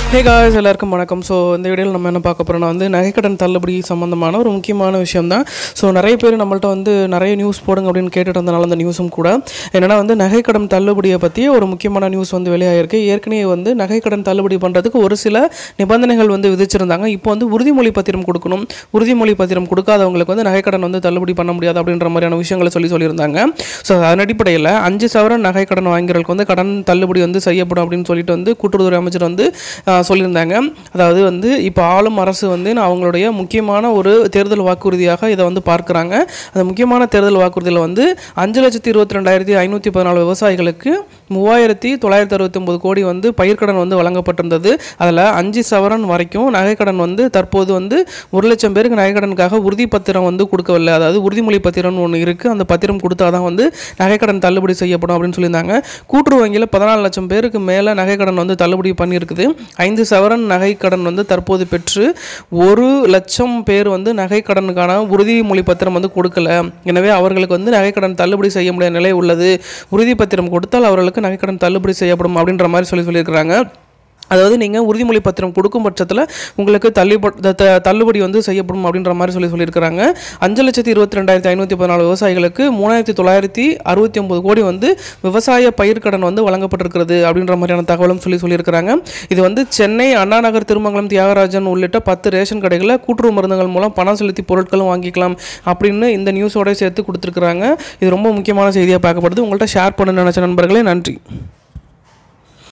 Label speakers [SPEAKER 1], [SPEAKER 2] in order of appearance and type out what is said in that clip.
[SPEAKER 1] hey guys எல்லாருக்கும் வணக்கம் so இந்த வீடியோவில் நம்ம என்ன பார்க்க போகிறோம்னா வந்து நகைக்கடன் தள்ளுபடி சம்மந்தமான ஒரு முக்கியமான விஷயம் தான் ஸோ நிறைய பேர் நம்மள்ட்ட வந்து நிறைய நியூஸ் போடுங்க அப்படின்னு கேட்டுட்டு இருந்தனால அந்த நியூஸும் கூட என்னென்னா வந்து நகைக்கடன் தள்ளுபடியை பற்றி ஒரு முக்கியமான நியூஸ் வந்து வெளியாகிருக்கு ஏற்கனவே வந்து நகைக்கடன் தள்ளுபடி பண்ணுறதுக்கு ஒரு சில நிபந்தனைகள் வந்து விதிச்சிருந்தாங்க இப்போ வந்து உறுதிமொழி பத்திரம் கொடுக்கணும் உறுதிமொழி பத்திரம் கொடுக்காதவங்களுக்கு வந்து நகைக்கடன் வந்து தள்ளுபடி பண்ண முடியாது அப்படின்ற மாதிரியான விஷயங்களை சொல்லி சொல்லியிருந்தாங்க ஸோ அதன் அடிப்படையில் அஞ்சு சவரன் நகைக்கடன் வாங்கிறவங்களுக்கு வந்து கடன் தள்ளுபடி வந்து செய்யப்படும் அப்படின்னு சொல்லிட்டு வந்து கூட்டுறவுத்துறை அமைச்சர் வந்து ஆஹ், சொல்லியிருந்தாங்க அதாவது வந்து இப்போ ஆளும் அரசு வந்து நான் அவங்களுடைய முக்கியமான ஒரு தேர்தல் வாக்குறுதியாக இதை வந்து பார்க்குறாங்க அந்த முக்கியமான தேர்தல் வாக்குறுதியில் வந்து அஞ்சு லட்சத்தி இருபத்தி ரெண்டாயிரத்தி ஐநூற்றி பதினாலு விவசாயிகளுக்கு மூவாயிரத்தி தொள்ளாயிரத்தி அறுபத்தொம்பது கோடி வந்து பயிர்க்கடன் வந்து வழங்கப்பட்டிருந்தது அதில் அஞ்சு சவரன் வரைக்கும் நகைக்கடன் வந்து தற்போது வந்து ஒரு லட்சம் பேருக்கு நகைக்கடனுக்காக உறுதி பத்திரம் வந்து கொடுக்கவில்லை அதாவது உறுதிமொழி பத்திரம்னு ஒன்று இருக்குது அந்த பத்திரம் கொடுத்தா தான் வந்து நகைக்கடன் தள்ளுபடி செய்யப்படும் அப்படின்னு சொல்லியிருந்தாங்க கூட்டுறவு வங்கியில் பதினாலு லட்சம் பேருக்கு மேலே நகைக்கடன் வந்து தள்ளுபடி பண்ணியிருக்குது ஐந்து சவரன் நகைக்கடன் வந்து தற்போது பெற்று ஒரு லட்சம் பேர் வந்து நகைக்கடனுக்கான உறுதிமொழி பத்திரம் வந்து கொடுக்கல எனவே அவர்களுக்கு வந்து நகைக்கடன் தள்ளுபடி செய்ய முடியாத நிலை உள்ளது உறுதி பத்திரம் கொடுத்தால் அவர்களுக்கு நகைக்கடன் தள்ளுபடி செய்யப்படும் அப்படின்ற மாதிரி சொல்லி சொல்லியிருக்கிறாங்க அதாவது நீங்கள் உறுதிமொழி பத்திரம் கொடுக்கும் பட்சத்தில் உங்களுக்கு தள்ளுப த- த- தள்ளுபடி வந்து செய்யப்படும் அப்படின்ற மாதிரி சொல்லி சொல்லியிருக்கிறாங்க அஞ்சு லட்சத்தி இருபத்தி ரெண்டாயிரத்தி ஐநூற்றி பதினாலு விவசாயிகளுக்கு மூணாயிரத்தி தொள்ளாயிரத்தி அறுபத்தி ஒம்பது கோடி வந்து விவசாய பயிர்க்கடன் வந்து வழங்கப்பட்டிருக்கிறது அப்படின்ற மாதிரியான தகவலும் சொல்லி சொல்லியிருக்கிறாங்க இது வந்து சென்னை அண்ணா நகர் திருமங்கலம் தியாகராஜன் உள்ளிட்ட பத்து ரேஷன் கடைகளில் கூட்டுறவு மருந்துகள் மூலம் பணம் செலுத்தி பொருட்களும் வாங்கிக்கலாம் அப்படின்னு இந்த நியூஸோட சேர்த்து கொடுத்துருக்குறாங்க இது ரொம்ப முக்கியமான செய்தியாக பார்க்கப்படுது உங்கள்கிட்ட ஷேர் பண்ண நினச்ச நண்பர்களே நன்றி